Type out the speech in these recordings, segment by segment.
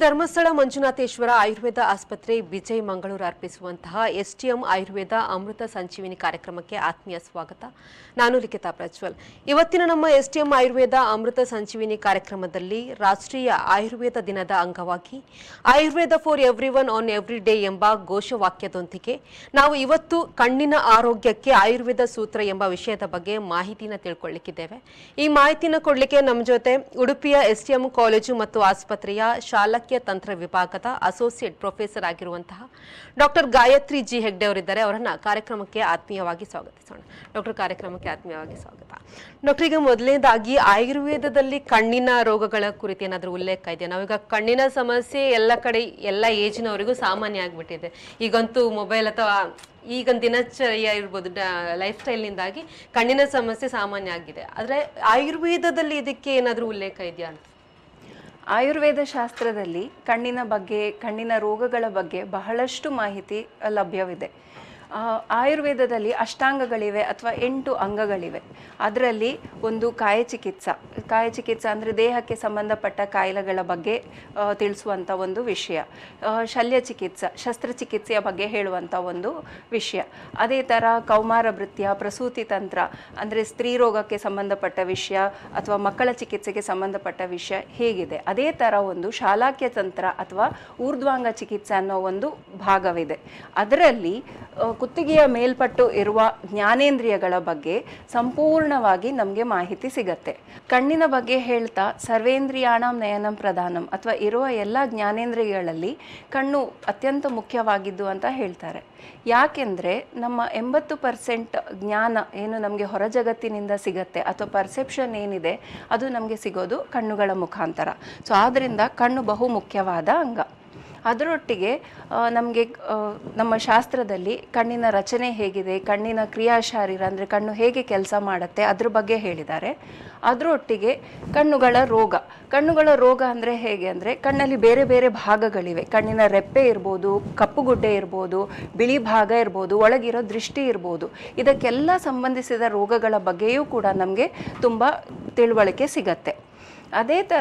ಧರ್ಮಸ್ಥಳ ಮಂಜುನಾಥೇಶ್ವರ ಆಯುರ್ವೇದ ಆಸ್ಪತ್ರೆ ವಿಜಯ್ ಮಂಗಳೂರು ಅರ್ಪಿಸುವಂತಹ ಎಸ್ಟಿಎಂ ಆಯುರ್ವೇದ ಅಮೃತ ಸಂಜೀವಿನಿ ಕಾರ್ಯಕ್ರಮಕ್ಕೆ ಆತ್ಮೀಯ ಸ್ವಾಗತ ನಾನು ಲಿಖಿತಾ ಪ್ರಜ್ವಲ್ ಇವತ್ತಿನ ನಮ್ಮ ಎಸ್ಟಿಎಂ ಆಯುರ್ವೇದ ಅಮೃತ ಸಂಜೀವಿನಿ ಕಾರ್ಯಕ್ರಮದಲ್ಲಿ ರಾಷ್ಟ್ರೀಯ ಆಯುರ್ವೇದ ದಿನದ ಅಂಗವಾಗಿ Ayurveda for everyone on every day ಎಂಬ ಘೋಷವಾಕ್ಯದೊಂದಿಗೆ ನಾವು ಇವತ್ತು ಕಣ್ಣಿನ ಆರೋಗ್ಯಕ್ಕೆ ಆಯುರ್ವೇದ ಸೂತ್ರ ಎಂಬ ವಿಷಯದ ಬಗ್ಗೆ ಮಾಹಿತಿನ ತಿಳ್ಕೊಳ್ಳಿಕ್ಕಿದ್ದೇವೆ ಈ ಮಾಹಿತಿನ ಕೊಡಲಿಕ್ಕೆ ನಮ್ಮ ಜೊತೆ ಉಡುಪಿಯ ಎಸ್ಟಿಎಂ ಕಾಲೇಜು ಮತ್ತು ಆಸ್ಪತ್ರೆಯ ಶಾಲಕ್ಯ ತಂತ್ರ ವಿಭಾಗದ ಅಸೋಸಿಯೇಟ್ ಪ್ರೊಫೆಸರ್ ಆಗಿರುವಂತಹ ಡಾಕ್ಟರ್ ಗಾಯತ್ರಿ ಜಿ ಹೆಗ್ಡೆ ಅವರಿದ್ದಾರೆ ಅವರನ್ನ ಕಾರ್ಯಕ್ರಮಕ್ಕೆ ಆತ್ಮೀಯವಾಗಿ ಸ್ವಾಗತಿಸೋಣ ಡಾಕ್ಟರ್ ಕಾರ್ಯಕ್ರಮಕ್ಕೆ ಆತ್ಮೀಯವಾಗಿ ಸ್ವಾಗತ ಡಾಕ್ಟರ್ ಈಗ ಮೊದಲನೇದಾಗಿ ಆಯುರ್ವೇದದಲ್ಲಿ ಕಣ್ಣಿನ ರೋಗಗಳ ಕುರಿತು ಏನಾದರೂ ಉಲ್ಲೇಖ ಇದೆಯಾ ನಾವೀಗ ಕಣ್ಣಿನ ಸಮಸ್ಯೆ ಎಲ್ಲ ಕಡೆ ಎಲ್ಲ ಏಜಿನವರಿಗೂ ಸಾಮಾನ್ಯ ಆಗಿಬಿಟ್ಟಿದೆ ಈಗಂತೂ ಮೊಬೈಲ್ ಅಥವಾ ಈಗ ದಿನಚರ್ಯ ಇರ್ಬೋದು ಲೈಫ್ ಸ್ಟೈಲ್ನಿಂದಾಗಿ ಕಣ್ಣಿನ ಸಮಸ್ಯೆ ಸಾಮಾನ್ಯ ಆಗಿದೆ ಆದರೆ ಆಯುರ್ವೇದದಲ್ಲಿ ಇದಕ್ಕೆ ಏನಾದರೂ ಉಲ್ಲೇಖ ಇದೆಯಾ ಅಂತ ಆಯುರ್ವೇದ ಶಾಸ್ತ್ರದಲ್ಲಿ ಕಣ್ಣಿನ ಬಗ್ಗೆ ಕಣ್ಣಿನ ರೋಗಗಳ ಬಗ್ಗೆ ಬಹಳಷ್ಟು ಮಾಹಿತಿ ಲಭ್ಯವಿದೆ ಆ, ಆಯುರ್ವೇದದಲ್ಲಿ ಅಷ್ಟಾಂಗಗಳಿವೆ ಅಥವಾ ಎಂಟು ಅಂಗಗಳಿವೆ ಅದರಲ್ಲಿ ಒಂದು ಕಾಯ ಚಿಕಿತ್ಸಾ ಕಾಯ ಚಿಕಿತ್ಸಾ ಅಂದರೆ ದೇಹಕ್ಕೆ ಸಂಬಂಧಪಟ್ಟ ಕಾಯಿಲೆಗಳ ಬಗ್ಗೆ ಆ, ತಿಳಿಸುವಂಥ ಒಂದು ವಿಷಯ ಆ, ಶಲ್ಯ ಚಿಕಿತ್ಸಾ ಶಸ್ತ್ರಚಿಕಿತ್ಸೆಯ ಬಗ್ಗೆ ಹೇಳುವಂಥ ಒಂದು ವಿಷಯ ಅದೇ ಥರ ಕೌಮಾರ ಭೃತ್ಯ ಪ್ರಸೂತಿ ತಂತ್ರ ಅಂದರೆ ಸ್ತ್ರೀ ರೋಗಕ್ಕೆ ಸಂಬಂಧಪಟ್ಟ ವಿಷಯ ಅಥವಾ ಮಕ್ಕಳ ಚಿಕಿತ್ಸೆಗೆ ಸಂಬಂಧಪಟ್ಟ ವಿಷಯ ಹೇಗಿದೆ ಅದೇ ಥರ ಒಂದು ಶಾಲಾಕ್ಯ ತಂತ್ರ ಅಥವಾ ಊರ್ಧ್ವಾಂಗ ಚಿಕಿತ್ಸೆ ಅನ್ನೋ ಒಂದು ಭಾಗವಿದೆ ಅದರಲ್ಲಿ ಆ, ಕುತ್ತಿಗೆಯ ಮೇಲ್ಪಟ್ಟು ಇರುವ ಜ್ಞಾನೇಂದ್ರಿಯಗಳ ಬಗ್ಗೆ ಸಂಪೂರ್ಣವಾಗಿ ನಮಗೆ ಮಾಹಿತಿ ಸಿಗತ್ತೆ ಕಣ್ಣಿನ ಬಗ್ಗೆ ಹೇಳ್ತಾ ಸರ್ವೇಂದ್ರಿಯಾಣಂ ನಯನಂ ಪ್ರಧಾನಂ ಅಥವಾ ಇರುವ ಎಲ್ಲ ಜ್ಞಾನೇಂದ್ರಿಯಗಳಲ್ಲಿ ಕಣ್ಣು ಅತ್ಯಂತ ಮುಖ್ಯವಾಗಿದ್ದು ಅಂತ ಹೇಳ್ತಾರೆ ಯಾಕೆಂದರೆ ನಮ್ಮ ಎಂಬತ್ತು ಪರ್ಸೆಂಟ್ ಜ್ಞಾನ ಏನು ನಮಗೆ ಹೊರ ಜಗತ್ತಿನಿಂದ ಸಿಗತ್ತೆ ಅಥವಾ ಪರ್ಸೆಪ್ಷನ್ ಏನಿದೆ ಅದು ನಮಗೆ ಸಿಗೋದು ಕಣ್ಣುಗಳ ಮುಖಾಂತರ ಸೊ ಆದ್ದರಿಂದ ಕಣ್ಣು ಬಹು ಮುಖ್ಯವಾದ ಅಂಗ ಅದರೊಟ್ಟಿಗೆ ನಮಗೆ ನಮ್ಮ ಶಾಸ್ತ್ರದಲ್ಲಿ ಕಣ್ಣಿನ ರಚನೆ ಹೇಗಿದೆ ಕಣ್ಣಿನ ಕ್ರಿಯಾಶಾರೀರ ಅಂದರೆ ಕಣ್ಣು ಹೇಗೆ ಕೆಲಸ ಮಾಡುತ್ತೆ ಅದ್ರ ಬಗ್ಗೆ ಹೇಳಿದ್ದಾರೆ ಅದರೊಟ್ಟಿಗೆ ಕಣ್ಣುಗಳ ರೋಗ ಕಣ್ಣುಗಳ ರೋಗ ಅಂದರೆ ಹೇಗೆ ಅಂದರೆ ಕಣ್ಣಲ್ಲಿ ಬೇರೆ ಬೇರೆ ಭಾಗಗಳಿವೆ ಕಣ್ಣಿನ ರೆಪ್ಪೆ ಇರ್ಬೋದು ಕಪ್ಪುಗುಡ್ಡೆ ಇರ್ಬೋದು ಬಿಳಿ ಭಾಗ ಇರ್ಬೋದು ಒಳಗಿರೋ ದೃಷ್ಟಿ ಇರ್ಬೋದು ಇದಕ್ಕೆಲ್ಲ ಸಂಬಂಧಿಸಿದ ರೋಗಗಳ ಬಗ್ಗೆಯೂ ಕೂಡ ನಮಗೆ ತುಂಬ ತಿಳುವಳಿಕೆ ಸಿಗತ್ತೆ ಅದೇ ಥರ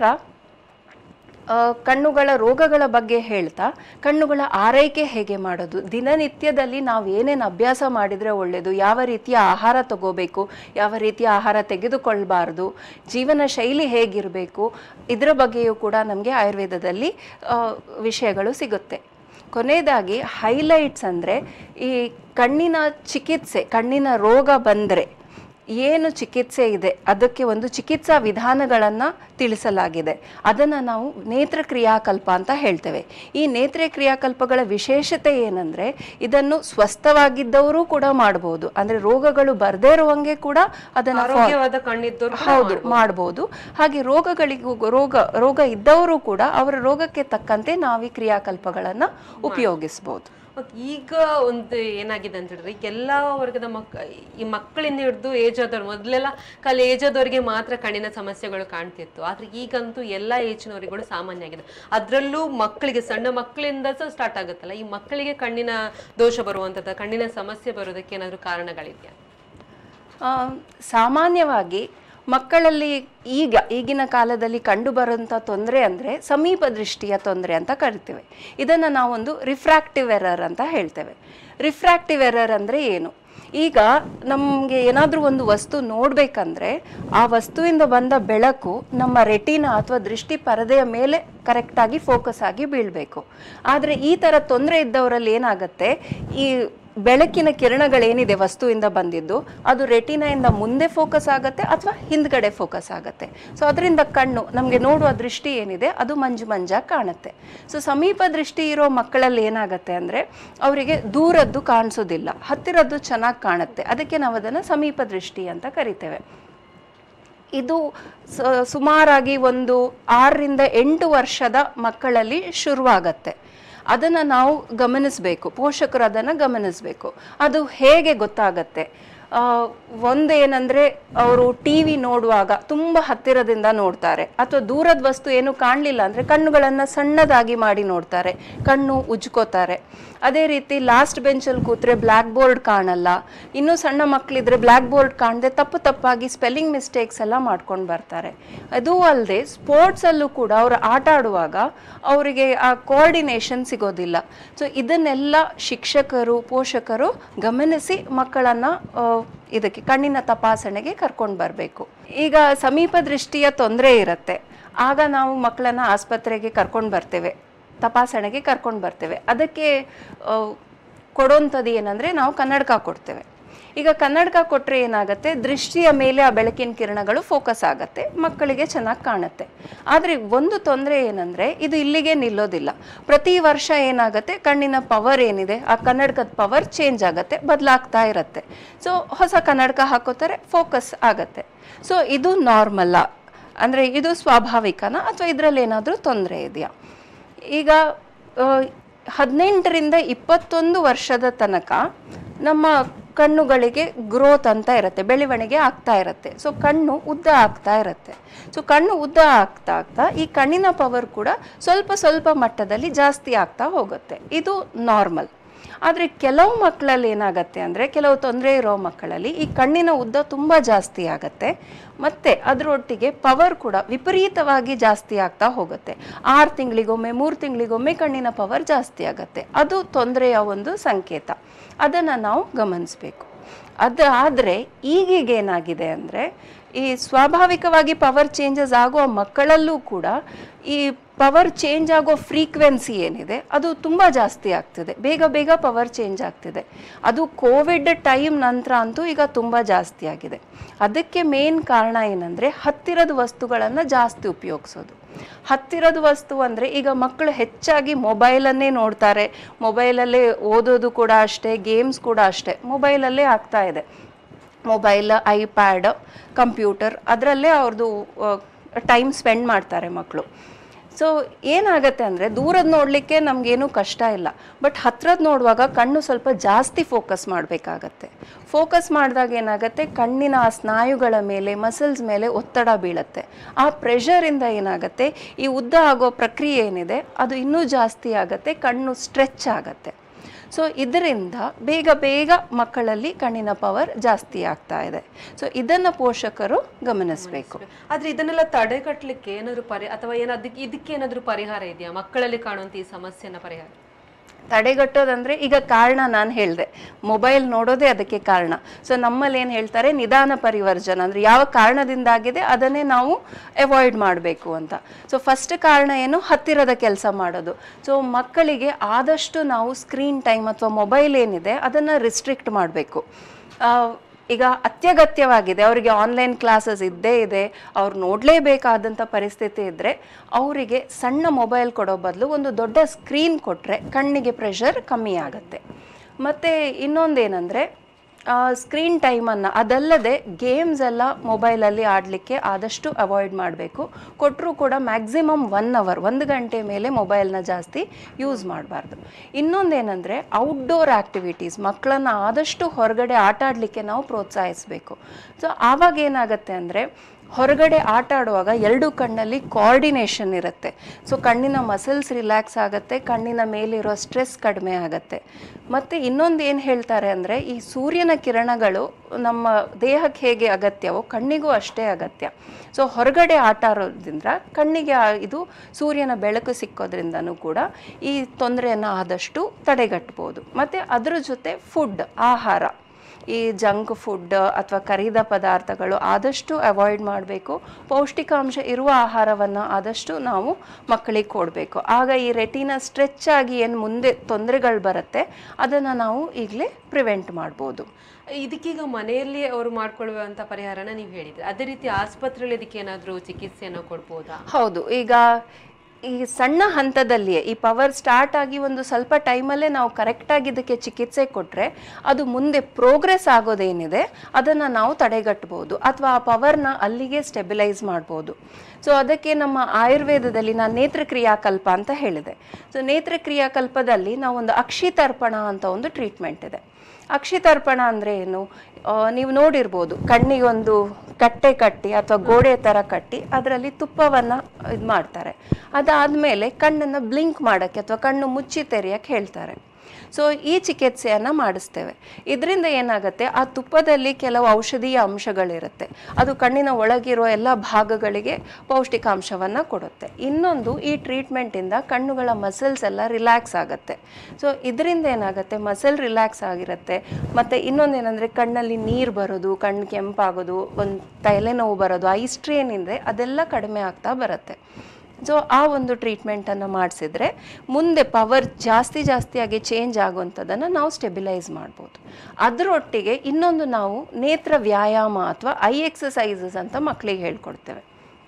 ಆ, ಕಣ್ಣುಗಳ ರೋಗಗಳ ಬಗ್ಗೆ ಹೇಳ್ತಾ ಕಣ್ಣುಗಳ ಆರೈಕೆ ಹೇಗೆ ಮಾಡೋದು ದಿನನಿತ್ಯದಲ್ಲಿ ನಾವು ಏನೇನು ಅಭ್ಯಾಸ ಮಾಡಿದರೆ ಒಳ್ಳೆಯದು ಯಾವ ರೀತಿಯ ಆಹಾರ ತಗೋಬೇಕು ಯಾವ ರೀತಿಯ ಆಹಾರ ತೆಗೆದುಕೊಳ್ಬಾರ್ದು ಜೀವನ ಶೈಲಿ ಹೇಗಿರಬೇಕು ಇದರ ಬಗ್ಗೆಯೂ ಕೂಡ ನಮಗೆ ಆಯುರ್ವೇದದಲ್ಲಿ ಆ, ವಿಷಯಗಳು ಸಿಗುತ್ತೆ ಕೊನೆಯದಾಗಿ ಹೈಲೈಟ್ಸ್ ಅಂದರೆ ಈ ಕಣ್ಣಿನ ಚಿಕಿತ್ಸೆ ಕಣ್ಣಿನ ರೋಗ ಬಂದರೆ ಏನು ಚಿಕಿತ್ಸೆ ಇದೆ ಅದಕ್ಕೆ ಒಂದು ಚಿಕಿತ್ಸಾ ವಿಧಾನಗಳನ್ನು ತಿಳಿಸಲಾಗಿದೆ ಅದನ್ನು ನಾವು ನೇತ್ರ ಕ್ರಿಯಾಕಲ್ಪ ಅಂತ ಹೇಳ್ತೇವೆ ಈ ನೇತ್ರ ಕ್ರಿಯಾಕಲ್ಪಗಳ ವಿಶೇಷತೆ ಏನಂದರೆ ಇದನ್ನು ಸ್ವಸ್ಥವಾಗಿದ್ದವರು ಕೂಡ ಮಾಡ್ಬೋದು ಅಂದರೆ ರೋಗಗಳು ಬರದೇ ಇರುವಂಗೆ ಕೂಡ ಅದನ್ನು ಆರೋಗ್ಯವಾದ ಕಣ್ಣಿದ್ದವರು ಹೌದು ಮಾಡ್ಬೋದು ಹಾಗೆ ರೋಗಗಳಿಗೂ ರೋಗ ರೋಗ ಇದ್ದವರು ಕೂಡ ಅವರ ರೋಗಕ್ಕೆ ತಕ್ಕಂತೆ ನಾವು ಈ ಕ್ರಿಯಾಕಲ್ಪಗಳನ್ನು ಉಪಯೋಗಿಸ್ಬೋದು ಮತ್ತ್ ಈಗ ಒಂದು ಏನಾಗಿದೆ ಅಂತ ಹೇಳಿದ್ರೆ ಈಗ ಎಲ್ಲಾ ವರ್ಗದ ಮಕ್ ಈ ಮಕ್ಕಳಿಂದ ಹಿಡಿದು ಏಜ್ ಆದವ್ರು ಮೊದಲೆಲ್ಲ ಖಾಲಿ ಏಜ್ ಆದವರಿಗೆ ಮಾತ್ರ ಕಣ್ಣಿನ ಸಮಸ್ಯೆಗಳು ಕಾಣ್ತಿತ್ತು ಆದ್ರೆ ಈಗಂತೂ ಎಲ್ಲಾ ಏಜಿನವರಿಗಳು ಸಾಮಾನ್ಯ ಆಗಿದೆ ಅದರಲ್ಲೂ ಮಕ್ಕಳಿಗೆ ಸಣ್ಣ ಮಕ್ಕಳಿಂದ ಸಹ ಸ್ಟಾರ್ಟ್ ಆಗುತ್ತಲ್ಲ ಈ ಮಕ್ಕಳಿಗೆ ಕಣ್ಣಿನ ದೋಷ ಬರುವಂಥದ್ದು ಕಣ್ಣಿನ ಸಮಸ್ಯೆ ಬರೋದಕ್ಕೆ ಏನಾದರೂ ಕಾರಣಗಳಿದೆಯಾ ಆ, ಸಾಮಾನ್ಯವಾಗಿ ಮಕ್ಕಳಲ್ಲಿ ಈಗ ಈಗಿನ ಕಾಲದಲ್ಲಿ ಕಂಡುಬರುವಂಥ ತೊಂದರೆ ಅಂದರೆ ಸಮೀಪ ದೃಷ್ಟಿಯ ತೊಂದರೆ ಅಂತ ಕರಿತೇವೆ ಇದನ್ನು ನಾವೊಂದು ರಿಫ್ರಾಕ್ಟಿವ್ ಎರರ್ ಅಂತ ಹೇಳ್ತೇವೆ ರಿಫ್ರಾಕ್ಟಿವ್ ಎರರ್ ಅಂದರೆ ಏನು ಈಗ ನಮಗೆ ಏನಾದರೂ ಒಂದು ವಸ್ತು ನೋಡಬೇಕಂದ್ರೆ ಆ ವಸ್ತುವಿಂದ ಬಂದ ಬೆಳಕು ನಮ್ಮ ರೆಟಿನ ಅಥವಾ ದೃಷ್ಟಿ ಪರದೆಯ ಮೇಲೆ ಕರೆಕ್ಟಾಗಿ ಫೋಕಸ್ ಆಗಿ ಬೀಳಬೇಕು ಆದರೆ ಈ ಥರ ತೊಂದರೆ ಇದ್ದವರಲ್ಲಿ ಏನಾಗುತ್ತೆ ಈ ಬೆಳಕಿನ ಕಿರಣಗಳೇನಿದೆ ವಸ್ತುವಿಂದ ಬಂದಿದ್ದು ಅದು ರೆಟಿನಾಯಿಂದ ಮುಂದೆ ಫೋಕಸ್ ಆಗುತ್ತೆ ಅಥವಾ ಹಿಂದ್ಗಡೆ ಫೋಕಸ್ ಆಗುತ್ತೆ ಸೊ ಅದರಿಂದ ಕಣ್ಣು ನಮಗೆ ನೋಡುವ ದೃಷ್ಟಿ ಏನಿದೆ ಅದು ಮಂಜು ಮಂಜಾಗಿ ಕಾಣುತ್ತೆ ಸೊ ಸಮೀಪ ದೃಷ್ಟಿ ಇರೋ ಮಕ್ಕಳಲ್ಲಿ ಏನಾಗುತ್ತೆ ಅಂದರೆ ಅವರಿಗೆ ದೂರದ್ದು ಕಾಣಿಸೋದಿಲ್ಲ ಹತ್ತಿರದ್ದು ಚೆನ್ನಾಗಿ ಕಾಣುತ್ತೆ ಅದಕ್ಕೆ ನಾವು ಅದನ್ನು ಸಮೀಪ ದೃಷ್ಟಿ ಅಂತ ಕರಿತೇವೆ ಇದು ಸ- ಸುಮಾರಾಗಿ ಒಂದು ಆರರಿಂದ ಎಂಟು ವರ್ಷದ ಮಕ್ಕಳಲ್ಲಿ ಶುರುವಾಗತ್ತೆ ಅದನ್ನು ನಾವು ಗಮನಿಸಬೇಕು ಪೋಷಕರು ಅದನ್ನು ಗಮನಿಸಬೇಕು ಅದು ಹೇಗೆ ಗೊತ್ತಾಗತ್ತೆ ಆ, ಒಂದೇನಂದ್ರೆ ಅವರು ಟಿ ವಿ ನೋಡುವಾಗ ತುಂಬ ಹತ್ತಿರದಿಂದ ನೋಡ್ತಾರೆ ಅಥವಾ ದೂರದ ವಸ್ತು ಏನು ಕಾಣಲಿಲ್ಲ ಅಂದರೆ ಕಣ್ಣುಗಳನ್ನು ಸಣ್ಣದಾಗಿ ಮಾಡಿ ನೋಡ್ತಾರೆ ಕಣ್ಣು ಉಜ್ಕೋತಾರೆ ಅದೇ ರೀತಿ ಲಾಸ್ಟ್ ಬೆಂಚಲ್ಲಿ ಕೂತ್ರೆ ಬ್ಲ್ಯಾಕ್ ಬೋರ್ಡ್ ಕಾಣಲ್ಲ ಇನ್ನೂ ಸಣ್ಣ ಮಕ್ಕಳಿದ್ರೆ ಬ್ಲ್ಯಾಕ್ ಬೋರ್ಡ್ ಕಾಣದೆ ತಪ್ಪು ತಪ್ಪಾಗಿ ಸ್ಪೆಲ್ಲಿಂಗ್ ಮಿಸ್ಟೇಕ್ಸ್ ಎಲ್ಲ ಮಾಡ್ಕೊಂಡು ಬರ್ತಾರೆ ಅದು ಅಲ್ಲದೆ ಸ್ಪೋರ್ಟ್ಸಲ್ಲೂ ಕೂಡ ಅವರು ಆಟ ಆಡುವಾಗ ಅವರಿಗೆ ಆ ಕೋಆರ್ಡಿನೇಷನ್ ಸಿಗೋದಿಲ್ಲ ಸೊ ಇದನ್ನೆಲ್ಲ ಶಿಕ್ಷಕರು ಪೋಷಕರು ಗಮನಿಸಿ ಮಕ್ಕಳನ್ನು ಇದಕ್ಕೆ ಕಣ್ಣಿನ ತಪಾಸಣೆಗೆ ಕರ್ಕೊಂಡು ಬರಬೇಕು ಈಗ ಸಮೀಪ ದೃಷ್ಟಿಯ ತೊಂದರೆ ಇರುತ್ತೆ ಆಗ ನಾವು ಮಕ್ಕಳನ್ನ ಆಸ್ಪತ್ರೆಗೆ ಕರ್ಕೊಂಡು ಬರ್ತೇವೆ ತಪಾಸಣೆಗೆ ಕರ್ಕೊಂಡು ಬರ್ತೇವೆ ಅದಕ್ಕೆ ಆ, ಕೊಡೋಂಥದ್ದು ಏನಂದರೆ ನಾವು ಕನ್ನಡಕ ಕೊಡ್ತೇವೆ ಈಗ ಕನ್ನಡಕ ಕೊಟ್ಟರೆ ಏನಾಗುತ್ತೆ ದೃಷ್ಟಿಯ ಮೇಲೆ ಆ ಬೆಳಕಿನ ಕಿರಣಗಳು ಫೋಕಸ್ ಆಗುತ್ತೆ ಮಕ್ಕಳಿಗೆ ಚೆನ್ನಾಗಿ ಕಾಣುತ್ತೆ ಆದರೆ ಒಂದು ತೊಂದರೆ ಏನಂದರೆ ಇದು ಇಲ್ಲಿಗೆ ನಿಲ್ಲೋದಿಲ್ಲ ಪ್ರತಿ ವರ್ಷ ಏನಾಗುತ್ತೆ ಕಣ್ಣಿನ ಪವರ್ ಏನಿದೆ ಆ ಕನ್ನಡಕದ ಪವರ್ ಚೇಂಜ್ ಆಗುತ್ತೆ ಬದಲಾಗ್ತಾ ಇರುತ್ತೆ ಸೊ ಹೊಸ ಕನ್ನಡಕ ಹಾಕೋತಾರೆ ಫೋಕಸ್ ಆಗುತ್ತೆ ಸೊ ಇದು ನಾರ್ಮಲ್ಲ ಅಂದರೆ ಇದು ಸ್ವಾಭಾವಿಕನಾ ಅಥವಾ ಇದರಲ್ಲಿ ಏನಾದರೂ ತೊಂದರೆ ಇದೆಯಾ ಈಗ ಆ, ಹದಿನೆಂಟರಿಂದ ಇಪ್ಪತ್ತೊಂದು ವರ್ಷದ ತನಕ ನಮ್ಮ ಕಣ್ಣುಗಳಿಗೆ ಗ್ರೋತ್ ಅಂತ ಇರುತ್ತೆ ಬೆಳವಣಿಗೆ ಆಗ್ತಾ ಇರುತ್ತೆ ಸೊ ಕಣ್ಣು ಉದ್ದ ಆಗ್ತಾ ಇರುತ್ತೆ ಸೊ ಕಣ್ಣು ಉದ್ದ ಆಗ್ತಾ ಆಗ್ತಾ ಈ ಕಣ್ಣಿನ ಪವರ್ ಕೂಡ ಸ್ವಲ್ಪ ಸ್ವಲ್ಪ ಮಟ್ಟದಲ್ಲಿ ಜಾಸ್ತಿ ಆಗ್ತಾ ಹೋಗುತ್ತೆ ಇದು ನಾರ್ಮಲ್ ಆದರೆ ಕೆಲವು ಮಕ್ಕಳಲ್ಲಿ ಏನಾಗತ್ತೆ ಅಂದರೆ ಕೆಲವು ತೊಂದರೆ ಇರೋ ಮಕ್ಕಳಲ್ಲಿ ಈ ಕಣ್ಣಿನ ಉದ್ದ ತುಂಬ ಜಾಸ್ತಿ ಆಗತ್ತೆ ಮತ್ತು ಅದರೊಟ್ಟಿಗೆ ಪವರ್ ಕೂಡ ವಿಪರೀತವಾಗಿ ಜಾಸ್ತಿ ಆಗ್ತಾ ಹೋಗುತ್ತೆ ಆರು ತಿಂಗಳಿಗೊಮ್ಮೆ ಮೂರು ತಿಂಗಳಿಗೊಮ್ಮೆ ಕಣ್ಣಿನ ಪವರ್ ಜಾಸ್ತಿ ಆಗುತ್ತೆ ಅದು ತೊಂದರೆಯ ಒಂದು ಸಂಕೇತ ಅದನ್ನು ನಾವು ಗಮನಿಸಬೇಕು ಅದು ಆದರೆ ಈಗೀಗ ಏನಾಗಿದೆ ಅಂದರೆ ಈ ಸ್ವಾಭಾವಿಕವಾಗಿ ಪವರ್ ಚೇಂಜಸ್ ಆಗೋ ಮಕ್ಕಳಲ್ಲೂ ಕೂಡ ಈ ಪವರ್ ಚೇಂಜ್ ಆಗೋ ಫ್ರೀಕ್ವೆನ್ಸಿ ಏನಿದೆ ಅದು ತುಂಬ ಜಾಸ್ತಿ ಆಗ್ತಿದೆ ಬೇಗ ಬೇಗ ಪವರ್ ಚೇಂಜ್ ಆಗ್ತಿದೆ ಅದು ಕೋವಿಡ್ ಟೈಮ್ ನಂತರ ಅಂತೂ ಈಗ ತುಂಬ ಜಾಸ್ತಿ ಆಗಿದೆ ಅದಕ್ಕೆ ಮೇನ್ ಕಾರಣ ಏನಂದರೆ ಹತ್ತಿರದ ವಸ್ತುಗಳನ್ನು ಜಾಸ್ತಿ ಉಪಯೋಗಿಸೋದು ಹತ್ತಿರದ ವಸ್ತು ಅಂದರೆ ಈಗ ಮಕ್ಕಳು ಹೆಚ್ಚಾಗಿ ಮೊಬೈಲನ್ನೇ ನೋಡ್ತಾರೆ ಮೊಬೈಲಲ್ಲೇ ಓದೋದು ಕೂಡ ಅಷ್ಟೇ ಗೇಮ್ಸ್ ಕೂಡ ಅಷ್ಟೇ ಮೊಬೈಲಲ್ಲೇ ಆಗ್ತಾ ಇದೆ ಮೊಬೈಲ್ ಐಪ್ಯಾಡ್ ಕಂಪ್ಯೂಟರ್ ಅದರಲ್ಲೇ ಅವ್ರದ್ದು ಟೈಮ್ ಸ್ಪೆಂಡ್ ಮಾಡ್ತಾರೆ ಮಕ್ಕಳು ಸೊ ಏನಾಗತ್ತೆ ಅಂದರೆ ದೂರದ್ದು ನೋಡಲಿಕ್ಕೆ ನಮಗೇನು ಕಷ್ಟ ಇಲ್ಲ ಬಟ್ ಹತ್ರದ್ದು ನೋಡುವಾಗ ಕಣ್ಣು ಸ್ವಲ್ಪ ಜಾಸ್ತಿ ಫೋಕಸ್ ಮಾಡಬೇಕಾಗತ್ತೆ ಫೋಕಸ್ ಮಾಡಿದಾಗ ಏನಾಗುತ್ತೆ ಕಣ್ಣಿನ ಆ ಸ್ನಾಯುಗಳ ಮೇಲೆ ಮಸಲ್ಸ್ ಮೇಲೆ ಒತ್ತಡ ಬೀಳುತ್ತೆ ಆ ಪ್ರೆಷರಿಂದ ಏನಾಗುತ್ತೆ ಈ ಉದ್ದ ಆಗೋ ಪ್ರಕ್ರಿಯೆ ಏನಿದೆ ಅದು ಇನ್ನೂ ಜಾಸ್ತಿ ಆಗುತ್ತೆ ಕಣ್ಣು ಸ್ಟ್ರೆಚ್ ಆಗುತ್ತೆ ಸೊ ಇದರಿಂದ ಬೇಗ ಬೇಗ ಮಕ್ಕಳಲ್ಲಿ ಕಣ್ಣಿನ ಪವರ್ ಜಾಸ್ತಿ ಆಗ್ತಾ ಇದೆ ಸೊ ಇದನ್ನು ಪೋಷಕರು ಗಮನಿಸಬೇಕು ಆದ್ರೆ ಇದನ್ನೆಲ್ಲ ತಡೆಗಟ್ಟಲಿಕ್ಕೆ ಏನಾದ್ರು ಪರಿ ಅಥವಾ ಏನ ಅದಕ್ಕೆ ಇದಕ್ಕೆ ಏನಾದ್ರು ಪರಿಹಾರ ಇದೆಯಾ ಮಕ್ಕಳಲ್ಲಿ ಕಾಣುವಂತ ಈ ಸಮಸ್ಯೆನ ಪರಿಹಾರ ತಡೆಗಟ್ಟೋದಂದ್ರೆ ಈಗ ಕಾರಣ ನಾನು ಹೇಳಿದೆ ಮೊಬೈಲ್ ನೋಡೋದೇ ಅದಕ್ಕೆ ಕಾರಣ ಸೊ ನಮ್ಮಲ್ಲಿ ಏನು ಹೇಳ್ತಾರೆ ನಿಧಾನ ಪರಿವರ್ಜನ ಅಂದರೆ ಯಾವ ಕಾರಣದಿಂದಾಗಿದೆ ಅದನ್ನೇ ನಾವು ಅವಾಯ್ಡ್ ಮಾಡಬೇಕು ಅಂತ ಸೊ ಫಸ್ಟ್ ಕಾರಣ ಏನು ಹತ್ತಿರದ ಕೆಲಸ ಮಾಡೋದು ಸೊ ಮಕ್ಕಳಿಗೆ ಆದಷ್ಟು ನಾವು ಸ್ಕ್ರೀನ್ ಟೈಮ್ ಅಥವಾ ಮೊಬೈಲ್ ಏನಿದೆ ಅದನ್ನು ರಿಸ್ಟ್ರಿಕ್ಟ್ ಮಾಡಬೇಕು ಈಗ ಅತ್ಯಗತ್ಯವಾಗಿದೆ ಅವರಿಗೆ ಆನ್ಲೈನ್ ಕ್ಲಾಸಸ್ ಇದ್ದೇ ಇದೆ ಅವ್ರು ನೋಡಲೇಬೇಕಾದಂಥ ಪರಿಸ್ಥಿತಿ ಇದ್ದರೆ ಅವರಿಗೆ ಸಣ್ಣ ಮೊಬೈಲ್ ಕೊಡೋ ಬದಲು ಒಂದು ದೊಡ್ಡ ಸ್ಕ್ರೀನ್ ಕೊಟ್ಟರೆ ಕಣ್ಣಿಗೆ ಪ್ರೆಷರ್ ಕಮ್ಮಿ ಆಗುತ್ತೆ ಮತ್ತು ಇನ್ನೊಂದೇನೆಂದರೆ ಸ್ಕ್ರೀನ್ ಟೈಮನ್ನು ಅದಲ್ಲದೆ ಗೇಮ್ಸ್ ಎಲ್ಲ ಮೊಬೈಲಲ್ಲಿ ಆಡಲಿಕ್ಕೆ ಆದಷ್ಟು ಅವಾಯ್ಡ್ ಮಾಡಬೇಕು ಕೊಟ್ಟರೂ ಕೂಡ ಮ್ಯಾಕ್ಸಿಮಮ್ ಒನ್ ಅವರ್ ಒಂದು ಗಂಟೆ ಮೇಲೆ ಮೊಬೈಲ್ನ ಜಾಸ್ತಿ ಯೂಸ್ ಮಾಡಬಾರ್ದು ಇನ್ನೊಂದೇನೆಂದರೆ ಔಟ್ಡೋರ್ ಆ್ಯಕ್ಟಿವಿಟೀಸ್ ಮಕ್ಕಳನ್ನು ಆದಷ್ಟು ಹೊರಗಡೆ ಆಟ ಆಡಲಿಕ್ಕೆ ನಾವು ಪ್ರೋತ್ಸಾಹಿಸಬೇಕು ಸೊ ಆವಾಗ ಏನಾಗುತ್ತೆ ಅಂದರೆ ಹೊರಗಡೆ ಆಟ ಆಡುವಾಗ ಎರಡು ಕಣ್ಣಲ್ಲಿ ಕೋಆರ್ಡಿನೇಷನ್ ಇರುತ್ತೆ ಸೊ ಕಣ್ಣಿನ ಮಸಲ್ಸ್ ರಿಲ್ಯಾಕ್ಸ್ ಆಗುತ್ತೆ ಕಣ್ಣಿನ ಮೇಲಿರೋ ಸ್ಟ್ರೆಸ್ ಕಡಿಮೆ ಆಗುತ್ತೆ ಮತ್ತು ಇನ್ನೊಂದು ಏನು ಹೇಳ್ತಾರೆ ಅಂದರೆ ಈ ಸೂರ್ಯನ ಕಿರಣಗಳು ನಮ್ಮ ದೇಹಕ್ಕೆ ಹೇಗೆ ಅಗತ್ಯವೋ ಕಣ್ಣಿಗೂ ಅಷ್ಟೇ ಅಗತ್ಯ ಸೊ ಹೊರಗಡೆ ಆಟ ಆಡೋದ್ರಿಂದ ಕಣ್ಣಿಗೆ ಆ- ಇದು ಸೂರ್ಯನ ಬೆಳಕು ಸಿಕ್ಕೋದ್ರಿಂದನೂ ಕೂಡ ಈ ತೊಂದರೆಯನ್ನು ಆದಷ್ಟು ತಡೆಗಟ್ಬೋದು ಮತ್ತು ಅದ್ರ ಜೊತೆ ಫುಡ್ ಆಹಾರ ಈ ಜಂಕ್ ಫುಡ್ ಅಥವಾ ಕರಿದ ಪದಾರ್ಥಗಳು ಆದಷ್ಟು ಅವಾಯ್ಡ್ ಮಾಡಬೇಕು ಪೌಷ್ಟಿಕಾಂಶ ಇರುವ ಆಹಾರವನ್ನು ಆದಷ್ಟು ನಾವು ಮಕ್ಕಳಿಗೆ ಕೊಡಬೇಕು ಆಗ ಈ ರೆಟಿನ ಸ್ಟ್ರೆಚ್ ಆಗಿ ಏನು ಮುಂದೆ ತೊಂದರೆಗಳು ಬರುತ್ತೆ ಅದನ್ನು ನಾವು ಈಗಲೇ ಪ್ರಿವೆಂಟ್ ಮಾಡ್ಬೋದು ಇದಕ್ಕೀಗ ಮನೆಯಲ್ಲಿ ಅವರು ಮಾಡ್ಕೊಳ್ಳುವಂತ ಪರಿಹಾರನ ನೀವು ಹೇಳಿದ್ರಿ ಅದೇ ರೀತಿ ಆಸ್ಪತ್ರೆಯಲ್ಲಿ ಇದಕ್ಕೆ ಏನಾದ್ರು ಚಿಕಿತ್ಸೆಯನ್ನು ಕೊಡ್ಬೋದಾ ಹೌದು ಈಗ ಈ ಸಣ್ಣ ಹಂತದಲ್ಲಿಯೇ ಈ ಪವರ್ ಸ್ಟಾರ್ಟ್ ಆಗಿ ಒಂದು ಸ್ವಲ್ಪ ಟೈಮಲ್ಲೇ ನಾವು ಕರೆಕ್ಟಾಗಿ ಇದಕ್ಕೆ ಚಿಕಿತ್ಸೆ ಕೊಟ್ಟರೆ ಅದು ಮುಂದೆ ಪ್ರೋಗ್ರೆಸ್ ಆಗೋದೇನಿದೆ ಅದನ್ನು ನಾವು ತಡೆಗಟ್ಬೋದು ಅಥವಾ ಆ ಪವರ್ನ ಅಲ್ಲಿಗೆ ಸ್ಟೆಬಿಲೈಸ್ ಮಾಡ್ಬೋದು ಸೊ ಅದಕ್ಕೆ ನಮ್ಮ ಆಯುರ್ವೇದದಲ್ಲಿ ನಾನು ನೇತ್ರಕ್ರಿಯಾಕಲ್ಪ ಅಂತ ಹೇಳಿದೆ ಸೊ ನೇತ್ರಕ್ರಿಯಾಕಲ್ಪದಲ್ಲಿ ನಾವೊಂದು ಅಕ್ಷಿತರ್ಪಣ ಅಂತ ಒಂದು ಟ್ರೀಟ್ಮೆಂಟ್ ಇದೆ ಅಕ್ಷಿತರ್ಪಣ ಅಂದರೆ ಏನು ಆ, ನೀವು ನೋಡಿರ್ಬೋದು ಕಣ್ಣಿಗೊಂದು ಕಟ್ಟೆ ಕಟ್ಟಿ ಅಥವಾ ಗೋಡೆ ಥರ ಕಟ್ಟಿ ಅದರಲ್ಲಿ ತುಪ್ಪವನ್ನು ಇದು ಮಾಡ್ತಾರೆ ಅದಾದಮೇಲೆ ಕಣ್ಣನ್ನು ಬ್ಲಿಂಕ್ ಮಾಡೋಕ್ಕೆ ಅಥವಾ ಕಣ್ಣು ಮುಚ್ಚಿ ತೆರೆಯಕ್ಕೆ ಹೇಳ್ತಾರೆ ಸೊ ಈ ಚಿಕಿತ್ಸೆಯನ್ನು ಮಾಡಿಸ್ತೇವೆ ಇದರಿಂದ ಏನಾಗುತ್ತೆ ಆ ತುಪ್ಪದಲ್ಲಿ ಕೆಲವು ಔಷಧೀಯ ಅಂಶಗಳಿರುತ್ತೆ ಅದು ಕಣ್ಣಿನ ಒಳಗಿರೋ ಎಲ್ಲ ಭಾಗಗಳಿಗೆ ಪೌಷ್ಟಿಕಾಂಶವನ್ನು ಕೊಡುತ್ತೆ ಇನ್ನೊಂದು ಈ ಟ್ರೀಟ್ಮೆಂಟಿಂದ ಕಣ್ಣುಗಳ ಮಸಲ್ಸ್ ಎಲ್ಲ ರಿಲ್ಯಾಕ್ಸ್ ಆಗುತ್ತೆ ಸೊ ಇದರಿಂದ ಏನಾಗುತ್ತೆ ಮಸಲ್ ರಿಲ್ಯಾಕ್ಸ್ ಆಗಿರುತ್ತೆ ಮತ್ತು ಇನ್ನೊಂದೇನೆಂದರೆ ಕಣ್ಣಲ್ಲಿ ನೀರು ಬರೋದು ಕಣ್ಣು ಕೆಂಪಾಗೋದು ಒಂದು ತಲೆನೋವು ಬರೋದು ಐ ಸ್ಟ್ರೇನ್ ಇದೆ ಅದೆಲ್ಲ ಕಡಿಮೆ ಆಗ್ತಾ ಬರುತ್ತೆ ಸೊ ಆ ಒಂದು ಟ್ರೀಟ್ಮೆಂಟನ್ನು ಮಾಡಿಸಿದ್ರೆ ಮುಂದೆ ಪವರ್ ಜಾಸ್ತಿ ಜಾಸ್ತಿಯಾಗಿ ಚೇಂಜ್ ಆಗುವಂಥದ್ದನ್ನು ನಾವು ಸ್ಟೆಬಿಲೈಸ್ ಮಾಡ್ಬೋದು ಅದರೊಟ್ಟಿಗೆ ಇನ್ನೊಂದು ನಾವು ನೇತ್ರ ವ್ಯಾಯಾಮ ಅಥವಾ ಐ ಎಕ್ಸಸೈಸಸ್ ಅಂತ ಮಕ್ಕಳಿಗೆ ಹೇಳ್ಕೊಡ್ತೇವೆ